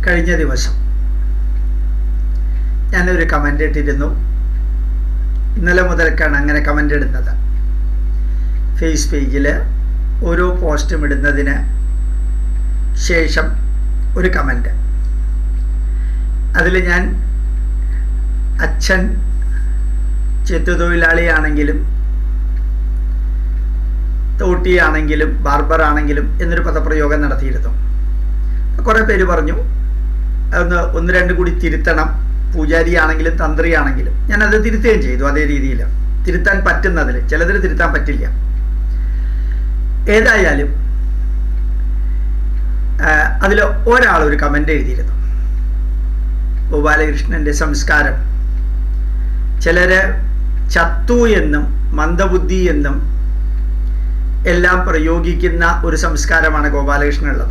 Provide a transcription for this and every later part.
കഴിഞ്ഞ ദിവസം ഞാനൊരു കമൻ്റ് ഇട്ടിരുന്നു ഇന്നലെ മുതൽക്കാണ് അങ്ങനെ കമൻ്റ് ഇടുന്നത് ഫേസ് പേജിൽ ഓരോ പോസ്റ്റും ഇടുന്നതിന് ശേഷം ഒരു കമൻ്റ് അതിൽ ഞാൻ അച്ഛൻ ചെത്തുതൊഴിലാളിയാണെങ്കിലും തോട്ടിയാണെങ്കിലും ബാർബർ ആണെങ്കിലും എന്നൊരു പദപ്രയോഗം നടത്തിയിരുന്നു കുറേ പേര് പറഞ്ഞു ഒന്ന് ഒന്ന് രണ്ട് കൂടി തിരുത്തണം പൂജാരിയാണെങ്കിലും തന്ത്രിയാണെങ്കിലും ഞാനത് തിരുത്തുകയും ചെയ്തു അതേ രീതിയിൽ തിരുത്താൻ പറ്റുന്നതിൽ ചിലതിൽ തിരുത്താൻ പറ്റില്ല ഏതായാലും അതിൽ ഒരാൾ ഒരു കമൻ്റ് എഴുതിയിരുന്നു ഗോപാലകൃഷ്ണൻ്റെ സംസ്കാരം ചിലര് ചത്തു എന്നും മന്ദബുദ്ധി എന്നും എല്ലാം പ്രയോഗിക്കുന്ന ഒരു സംസ്കാരമാണ് ഗോപാലകൃഷ്ണനുള്ളത്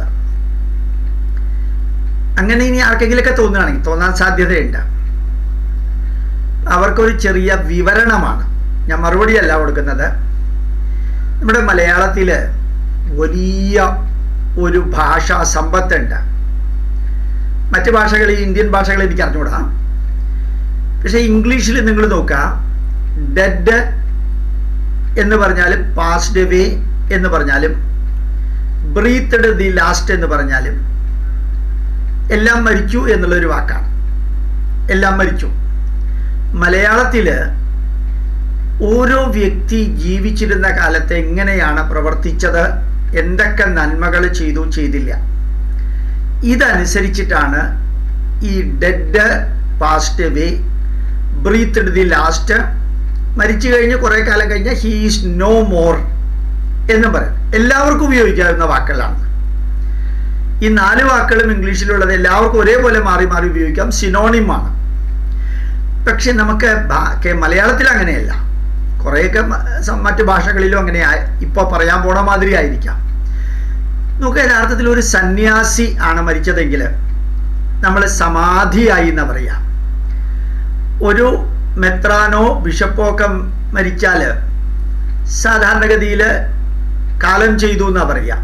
അങ്ങനെ ഇനി ആർക്കെങ്കിലൊക്കെ തോന്നുകയാണെങ്കിൽ തോന്നാൻ സാധ്യതയുണ്ട് അവർക്കൊരു ചെറിയ വിവരണമാണ് ഞാൻ മറുപടിയല്ല കൊടുക്കുന്നത് നമ്മുടെ മലയാളത്തിൽ വലിയ ഒരു ഭാഷാ സമ്പത്തുണ്ട് മറ്റ് ഭാഷകളിൽ ഇന്ത്യൻ ഭാഷകൾ എനിക്ക് അറിഞ്ഞുകൂടാ പക്ഷേ ഇംഗ്ലീഷിൽ നിങ്ങൾ നോക്കുക ഡെഡ് എന്ന് പറഞ്ഞാലും പാസ്ഡ് വേ എന്ന് പറഞ്ഞാലും ബ്രീത്ത്ഡ് ദി ലാസ്റ്റ് എന്ന് പറഞ്ഞാലും എല്ലാം മരിച്ചു എന്നുള്ളൊരു വാക്കാണ് എല്ലാം മരിച്ചു മലയാളത്തിൽ ഓരോ വ്യക്തി ജീവിച്ചിരുന്ന കാലത്ത് എങ്ങനെയാണ് പ്രവർത്തിച്ചത് എന്തൊക്കെ നന്മകൾ ചെയ്തു ചെയ്തില്ല ഇതനുസരിച്ചിട്ടാണ് ഈ dead past way breathed the last മരിച്ചു കഴിഞ്ഞ് കുറേ കാലം കഴിഞ്ഞ് ഹീ ഈസ് നോ മോർ എന്ന് പറയും എല്ലാവർക്കും ഉപയോഗിക്കാവുന്ന വാക്കുകളാണ് ഈ നാല് വാക്കുകളും ഇംഗ്ലീഷിലുള്ളത് എല്ലാവർക്കും ഒരേപോലെ മാറി മാറി ഉപയോഗിക്കാം സിനോണിമാണ് പക്ഷെ നമുക്ക് മലയാളത്തിൽ അങ്ങനെയല്ല കുറേയൊക്കെ മറ്റ് ഭാഷകളിലും അങ്ങനെ ഇപ്പോൾ പറയാൻ പോണ മാതിരി ആയിരിക്കാം നമുക്ക് യഥാർത്ഥത്തിൽ ഒരു സന്യാസി ആണ് മരിച്ചതെങ്കിൽ നമ്മൾ സമാധിയായി എന്ന് പറയാം ഒരു മെത്രാനോ ബിഷപ്പോ ഒക്കെ മരിച്ചാൽ സാധാരണഗതിയിൽ കാലം ചെയ്തു എന്നാ പറയാം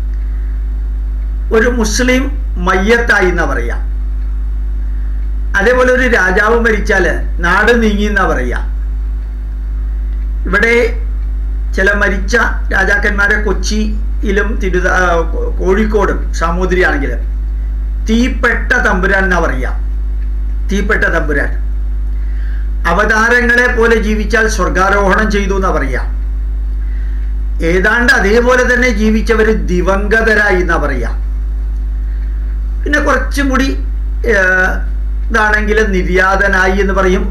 ഒരു മുസ്ലിം മയ്യത്തായി എന്നാ പറയാം അതേപോലെ ഒരു രാജാവ് മരിച്ചാൽ നാട് നീങ്ങി എന്നാ പറയാം ഇവിടെ ചില മരിച്ച രാജാക്കന്മാരെ കൊച്ചിയിലും തിരുത കോഴിക്കോടും സാമൂതിരിയാണെങ്കിൽ തീപ്പെട്ട തമ്പുരാൻ എന്നാ പറയാം തീപ്പെട്ട തമ്പുരാൻ അവതാരങ്ങളെ പോലെ ജീവിച്ചാൽ സ്വർഗാരോഹണം ചെയ്തു എന്നാ പറയാം ഏതാണ്ട് അതേപോലെ തന്നെ ജീവിച്ചവർ ദിവംഗതരായി എന്നാ പറയാം പിന്നെ കുറച്ചും കൂടി ഇതാണെങ്കിൽ നിര്യാതനായി എന്ന് പറയും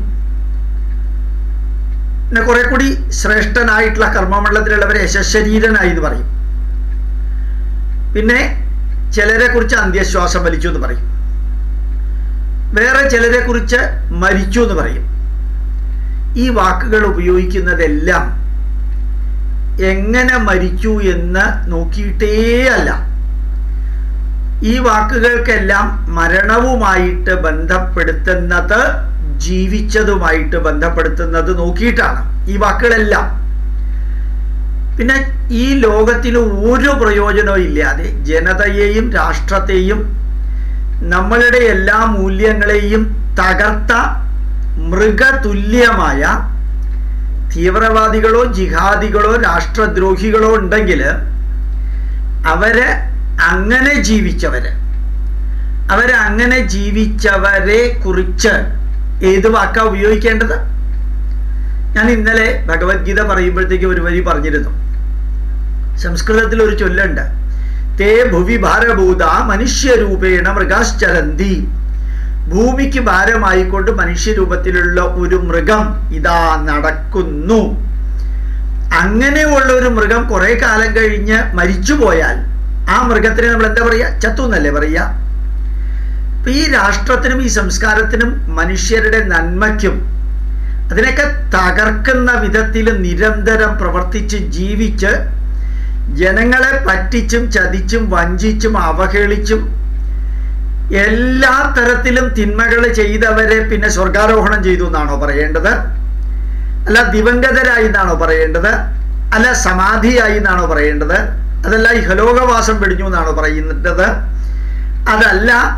പിന്നെ കുറെ കൂടി ശ്രേഷ്ഠനായിട്ടുള്ള കർമ്മമണ്ഡലത്തിലുള്ളവരെ യശശരീരനായി എന്ന് പറയും പിന്നെ ചിലരെ കുറിച്ച് അന്ത്യശ്വാസം വലിച്ചു എന്ന് പറയും വേറെ ചിലരെ കുറിച്ച് മരിച്ചു എന്ന് പറയും ഈ വാക്കുകൾ ഉപയോഗിക്കുന്നതെല്ലാം എങ്ങനെ മരിച്ചു എന്ന് നോക്കിയിട്ടേ അല്ല ഈ വാക്കുകൾക്കെല്ലാം മരണവുമായിട്ട് ബന്ധപ്പെടുത്തുന്നത് ജീവിച്ചതുമായിട്ട് ബന്ധപ്പെടുത്തുന്നത് നോക്കിയിട്ടാണ് ഈ വാക്കുകളെല്ലാം പിന്നെ ഈ ലോകത്തിന് ഒരു പ്രയോജനവും ഇല്ലാതെ ജനതയെയും രാഷ്ട്രത്തെയും നമ്മളുടെ എല്ലാ മൂല്യങ്ങളെയും തകർത്ത മൃഗതുല്യമായ തീവ്രവാദികളോ ജിഹാദികളോ രാഷ്ട്രദ്രോഹികളോ ഉണ്ടെങ്കിൽ അവര് അങ്ങനെ ജീവിച്ചവര് അവര് അങ്ങനെ ജീവിച്ചവരെ കുറിച്ച് ഏത് വാക്കാ ഉപയോഗിക്കേണ്ടത് ഞാൻ ഇന്നലെ ഭഗവത്ഗീത പറയുമ്പോഴത്തേക്ക് ഒരു വരി പറഞ്ഞിരുന്നു സംസ്കൃതത്തിൽ ഒരു ചൊല്ലുണ്ട് തേ ഭുവി ഭാരഭൂത മനുഷ്യരൂപേണ മൃഗാശ്ചരന്തി ഭൂമിക്ക് ഭാരമായിക്കൊണ്ട് മനുഷ്യരൂപത്തിലുള്ള ഒരു മൃഗം ഇതാ നടക്കുന്നു അങ്ങനെയുള്ള ഒരു മൃഗം കുറെ കാലം കഴിഞ്ഞ് മരിച്ചു പോയാൽ ആ മൃഗത്തിനെ നമ്മൾ എന്താ പറയുക ചത്തു എന്നല്ലേ പറയുക അപ്പൊ ഈ രാഷ്ട്രത്തിനും ഈ സംസ്കാരത്തിനും മനുഷ്യരുടെ നന്മയ്ക്കും അതിനൊക്കെ തകർക്കുന്ന വിധത്തിൽ നിരന്തരം പ്രവർത്തിച്ച് ജീവിച്ച് ജനങ്ങളെ പറ്റിച്ചും ചതിച്ചും വഞ്ചിച്ചും അവഹേളിച്ചും എല്ലാ തരത്തിലും തിന്മകൾ ചെയ്തവരെ പിന്നെ സ്വർഗാരോഹണം ചെയ്തു എന്നാണോ പറയേണ്ടത് അല്ല ദിവംഗതരായി എന്നാണോ പറയേണ്ടത് അല്ല സമാധിയായി എന്നാണോ പറയേണ്ടത് അതല്ല ഇഹലോകവാസം വെടിഞ്ഞു എന്നാണോ പറയുന്നത് അതല്ല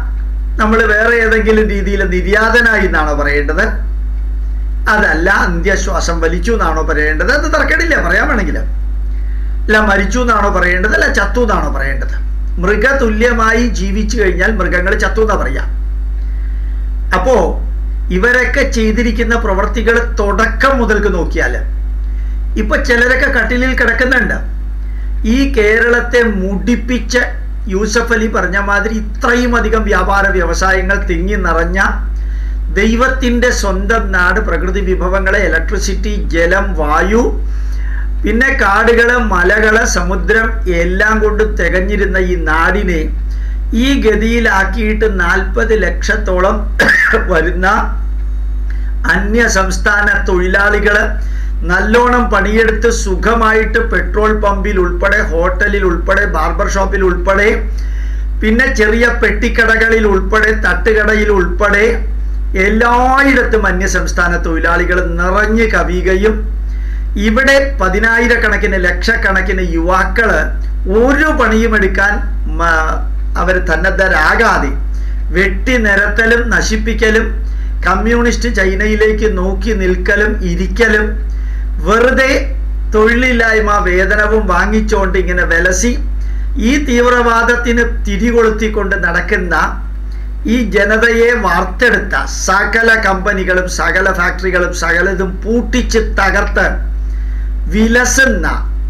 നമ്മൾ വേറെ ഏതെങ്കിലും രീതിയിൽ നിര്യാതനായി എന്നാണോ പറയേണ്ടത് അതല്ല അന്ത്യശ്വാസം വലിച്ചു എന്നാണോ പറയേണ്ടത് അത് തർക്കടില്ല പറയാൻ വേണമെങ്കിൽ അല്ല മരിച്ചു എന്നാണോ പറയേണ്ടത് അല്ല ചത്തു എന്നാണോ പറയേണ്ടത് മൃഗതുല്യമായി ജീവിച്ചു കഴിഞ്ഞാൽ മൃഗങ്ങൾ ചത്തു എന്നാ പറയാം അപ്പോ ഇവരൊക്കെ ചെയ്തിരിക്കുന്ന പ്രവർത്തികൾ തുടക്കം മുതൽക്ക് നോക്കിയാൽ ഇപ്പൊ ചിലരൊക്കെ കട്ടിലിൽ കിടക്കുന്നുണ്ട് ഈ കേരളത്തെ മുടിപ്പിച്ച് യൂസഫ് അലി പറഞ്ഞ മാതിരി ഇത്രയും അധികം വ്യാപാര വ്യവസായങ്ങൾ തിങ്ങി നിറഞ്ഞ ദൈവത്തിൻ്റെ സ്വന്തം നാട് പ്രകൃതി വിഭവങ്ങളെ ഇലക്ട്രിസിറ്റി ജലം വായു പിന്നെ കാടുകള് മലകള് സമുദ്രം എല്ലാം കൊണ്ട് തികഞ്ഞിരുന്ന ഈ നാടിനെ ഈ ഗതിയിലാക്കിയിട്ട് നാൽപ്പത് ലക്ഷത്തോളം വരുന്ന അന്യ സംസ്ഥാന തൊഴിലാളികള് നല്ലോണം പണിയെടുത്ത് സുഖമായിട്ട് പെട്രോൾ പമ്പിൽ ഉൾപ്പെടെ ഹോട്ടലിൽ ഉൾപ്പെടെ ബാർബർ ഷോപ്പിൽ ഉൾപ്പെടെ പിന്നെ ചെറിയ പെട്ടിക്കടകളിൽ ഉൾപ്പെടെ തട്ടുകടയിൽ ഉൾപ്പെടെ എല്ലായിടത്തും അന്യ സംസ്ഥാന തൊഴിലാളികൾ നിറഞ്ഞു കവിയുകയും ഇവിടെ പതിനായിരക്കണക്കിന് ലക്ഷക്കണക്കിന് യുവാക്കള് ഒരു പണിയും എടുക്കാൻ അവർ സന്നദ്ധരാകാതെ വെട്ടി നിരത്തലും നശിപ്പിക്കലും കമ്മ്യൂണിസ്റ്റ് ചൈനയിലേക്ക് നോക്കി നിൽക്കലും ഇരിക്കലും വെറുതെ തൊഴിലില്ലായ്മ വേതനവും വാങ്ങിച്ചുകൊണ്ട് ഇങ്ങനെ വിലസി ഈ തീവ്രവാദത്തിന് തിരികൊളുത്തിക്കൊണ്ട് നടക്കുന്ന ഈ ജനതയെ വാർത്തെടുത്ത സകല കമ്പനികളും സകല ഫാക്ടറികളും സകലതും പൂട്ടിച്ച് തകർത്ത് വിലസുന്ന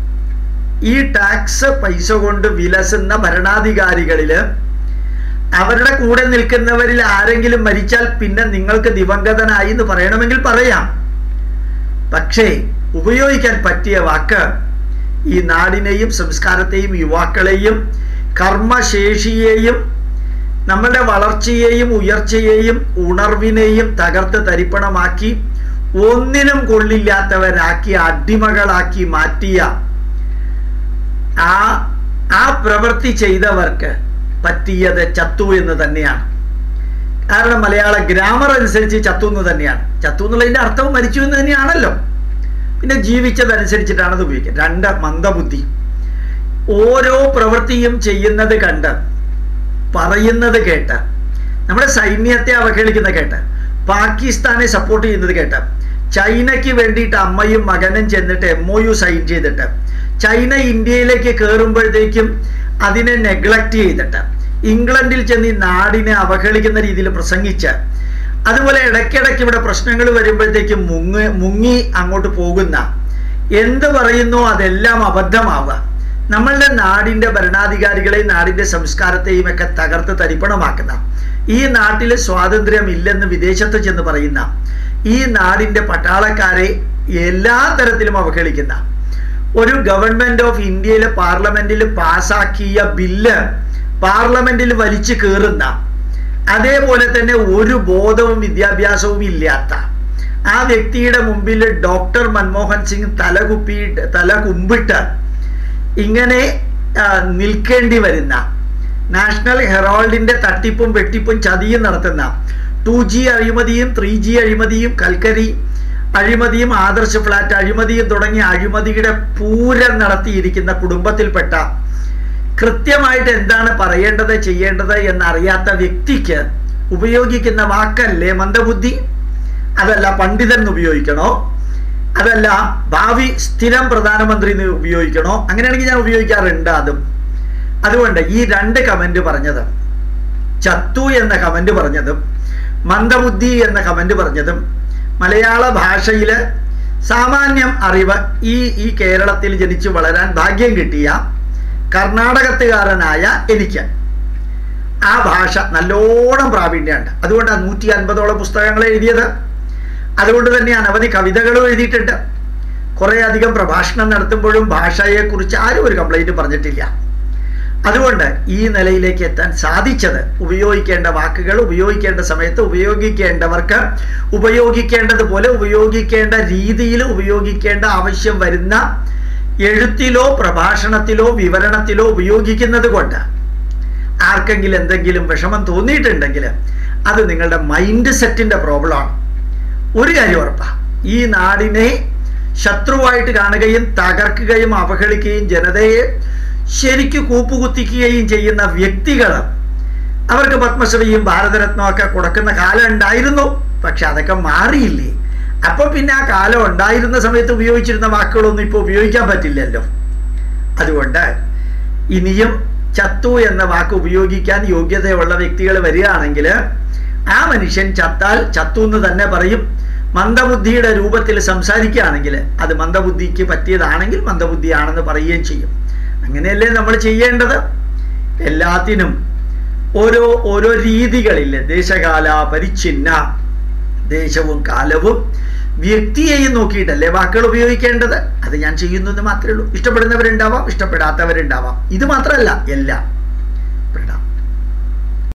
ഈ ടാക്സ് പൈസ കൊണ്ട് വിലസുന്ന ഭരണാധികാരികളില് അവരുടെ കൂടെ നിൽക്കുന്നവരിൽ ആരെങ്കിലും മരിച്ചാൽ പിന്നെ നിങ്ങൾക്ക് ദിവംഗതനായി എന്ന് പറയണമെങ്കിൽ പറയാം പക്ഷേ ഉപയോഗിക്കാൻ പറ്റിയ വാക്ക് ഈ നാടിനെയും സംസ്കാരത്തെയും യുവാക്കളെയും കർമ്മശേഷിയെയും നമ്മളുടെ വളർച്ചയെയും ഉയർച്ചയെയും ഉണർവിനെയും തകർത്ത് തരിപ്പണമാക്കി ഒന്നിനും കൊള്ളില്ലാത്തവരാക്കി അടിമകളാക്കി മാറ്റിയ ആ ആ പ്രവൃത്തി ചെയ്തവർക്ക് പറ്റിയത് ചത്തു എന്ന് തന്നെയാണ് കാരണം മലയാള ഗ്രാമർ അനുസരിച്ച് ചത്തു എന്ന് തന്നെയാണ് ചത്തു എന്നുള്ളതിന്റെ അർത്ഥം മരിച്ചു എന്ന് തന്നെയാണല്ലോ പിന്നെ ജീവിച്ചതനുസരിച്ചിട്ടാണ് അത് ഉപയോഗിക്കുക രണ്ട് മന്ദബുദ്ധി ഓരോ പ്രവൃത്തിയും ചെയ്യുന്നത് കണ്ട് പറയുന്നത് കേട്ട് നമ്മുടെ സൈന്യത്തെ അവഹേളിക്കുന്ന കേട്ട് പാകിസ്ഥാനെ സപ്പോർട്ട് ചെയ്യുന്നത് കേട്ട് ചൈനയ്ക്ക് വേണ്ടിയിട്ട് അമ്മയും മകനും ചെന്നിട്ട് എം ഒ യു സൈൻ ചെയ്തിട്ട് ചൈന ഇന്ത്യയിലേക്ക് കയറുമ്പോഴത്തേക്കും അതിനെ നെഗ്ലക്റ്റ് ചെയ്തിട്ട് ഇംഗ്ലണ്ടിൽ ചെന്ന് ഈ നാടിനെ അവഹേളിക്കുന്ന രീതിയിൽ പ്രസംഗിച്ച് അതുപോലെ ഇടയ്ക്കിടയ്ക്ക് ഇവിടെ പ്രശ്നങ്ങൾ വരുമ്പോഴത്തേക്കും മുങ്ങി മുങ്ങി അങ്ങോട്ട് പോകുന്ന എന്ത് പറയുന്നോ അതെല്ലാം അബദ്ധമാവുക നമ്മളുടെ നാടിന്റെ ഭരണാധികാരികളെയും നാടിന്റെ സംസ്കാരത്തെയും ഒക്കെ തകർത്ത് തരിപ്പണമാക്കുന്ന ഈ നാട്ടിൽ സ്വാതന്ത്ര്യം ഇല്ലെന്ന് വിദേശത്ത് ചെന്ന് പറയുന്ന ഈ നാടിന്റെ പട്ടാളക്കാരെ എല്ലാ തരത്തിലും അവഹേളിക്കുന്ന ഒരു ഗവൺമെന്റ് ഓഫ് ഇന്ത്യയിലെ പാർലമെന്റിൽ പാസാക്കിയ ബില്ല് പാർലമെന്റിൽ വലിച്ചു കയറുന്ന അതേപോലെ തന്നെ ഒരു ബോധവും വിദ്യാഭ്യാസവും ഇല്ലാത്ത ആ വ്യക്തിയുടെ മുമ്പിൽ ഡോക്ടർ മൻമോഹൻ സിംഗ് തലകുപ്പി തല കുമ്പിട്ട് ഇങ്ങനെ നിൽക്കേണ്ടി വരുന്ന നാഷണൽ ഹെറാൾഡിന്റെ തട്ടിപ്പും വെട്ടിപ്പും ചതിയും നടത്തുന്ന ടു ജി അഴിമതിയും ത്രീ ജി അഴിമതിയും കൽക്കരി അഴിമതിയും ആദർശ ഫ്ലാറ്റ് അഴിമതിയും തുടങ്ങിയ അഴിമതിയുടെ പൂരം നടത്തിയിരിക്കുന്ന കുടുംബത്തിൽപ്പെട്ട കൃത്യമായിട്ട് എന്താണ് പറയേണ്ടത് ചെയ്യേണ്ടത് എന്നറിയാത്ത വ്യക്തിക്ക് ഉപയോഗിക്കുന്ന വാക്കല്ലേ മന്ദബുദ്ധി അതല്ല പണ്ഡിതൻ ഉപയോഗിക്കണോ അതല്ല ഭാവി സ്ഥിരം പ്രധാനമന്ത്രി ഉപയോഗിക്കണോ അങ്ങനെയാണെങ്കിൽ ഞാൻ ഉപയോഗിക്കാറുണ്ട് അതും അതുകൊണ്ട് ഈ രണ്ട് കമന്റ് പറഞ്ഞത് ചത്തു എന്ന കമന്റ് പറഞ്ഞതും മന്ദബുദ്ധി എന്ന കമന്റ് പറഞ്ഞതും മലയാള ഭാഷയിൽ സാമാന്യം അറിവ് ഈ ഈ കേരളത്തിൽ ജനിച്ചു വളരാൻ ഭാഗ്യം കിട്ടിയ കർണാടകത്തുകാരനായ എനിക്ക് ആ ഭാഷ നല്ലോണം പ്രാവീണ്യമുണ്ട് അതുകൊണ്ടാണ് നൂറ്റി അൻപതോളം പുസ്തകങ്ങൾ എഴുതിയത് അതുകൊണ്ട് തന്നെ അനവധി കവിതകളും എഴുതിയിട്ടുണ്ട് കുറേ അധികം പ്രഭാഷണം നടത്തുമ്പോഴും ഭാഷയെക്കുറിച്ച് ആരും ഒരു കംപ്ലൈൻറ്റ് പറഞ്ഞിട്ടില്ല അതുകൊണ്ട് ഈ നിലയിലേക്ക് എത്താൻ സാധിച്ചത് ഉപയോഗിക്കേണ്ട വാക്കുകൾ ഉപയോഗിക്കേണ്ട സമയത്ത് ഉപയോഗിക്കേണ്ടവർക്ക് ഉപയോഗിക്കേണ്ടതുപോലെ ഉപയോഗിക്കേണ്ട രീതിയിൽ ഉപയോഗിക്കേണ്ട ആവശ്യം വരുന്ന എഴുത്തിലോ പ്രഭാഷണത്തിലോ വിവരണത്തിലോ ഉപയോഗിക്കുന്നത് കൊണ്ട് ആർക്കെങ്കിലും എന്തെങ്കിലും വിഷമം തോന്നിയിട്ടുണ്ടെങ്കിൽ അത് നിങ്ങളുടെ മൈൻഡ് സെറ്റിന്റെ പ്രോബ്ലമാണ് ഒരു കാര്യം ഉറപ്പാ ഈ നാടിനെ ശത്രുവായിട്ട് കാണുകയും തകർക്കുകയും അവഹേളിക്കുകയും ജനതയെ ശരിക്ക് കൂപ്പുകുത്തിക്കുകയും ചെയ്യുന്ന വ്യക്തികൾ അവർക്ക് പത്മശ്രീയും ഭാരതരത്നവും ഒക്കെ കൊടുക്കുന്ന കാലം ഉണ്ടായിരുന്നു പക്ഷെ അതൊക്കെ മാറിയില്ലേ അപ്പൊ പിന്നെ ആ കാലം ഉണ്ടായിരുന്ന സമയത്ത് ഉപയോഗിച്ചിരുന്ന വാക്കുകളൊന്നും ഇപ്പോൾ ഉപയോഗിക്കാൻ പറ്റില്ലല്ലോ അതുകൊണ്ട് ഇനിയും ചത്തു എന്ന വാക്ക് ഉപയോഗിക്കാൻ യോഗ്യതയുള്ള വ്യക്തികൾ വരികയാണെങ്കിൽ ആ മനുഷ്യൻ ചത്താൽ ചത്തു എന്ന് തന്നെ പറയും മന്ദബുദ്ധിയുടെ രൂപത്തിൽ സംസാരിക്കുകയാണെങ്കിൽ അത് മന്ദബുദ്ധിക്ക് പറ്റിയതാണെങ്കിൽ മന്ദബുദ്ധിയാണെന്ന് പറയുകയും ചെയ്യും അങ്ങനെയല്ലേ നമ്മൾ ചെയ്യേണ്ടത് എല്ലാത്തിനും ഓരോ ഓരോ രീതികളിൽ ദേശകാല പരിച്ഛിന്ന ദേശവും കാലവും വ്യക്തിയെയും നോക്കിയിട്ടല്ലേ വാക്കുകൾ ഉപയോഗിക്കേണ്ടത് അത് ഞാൻ ചെയ്യുന്നത് മാത്രമേ ഉള്ളൂ ഇഷ്ടപ്പെടുന്നവരുണ്ടാവാം ഇഷ്ടപ്പെടാത്തവരുണ്ടാവാം ഇത് മാത്രമല്ല എല്ലാം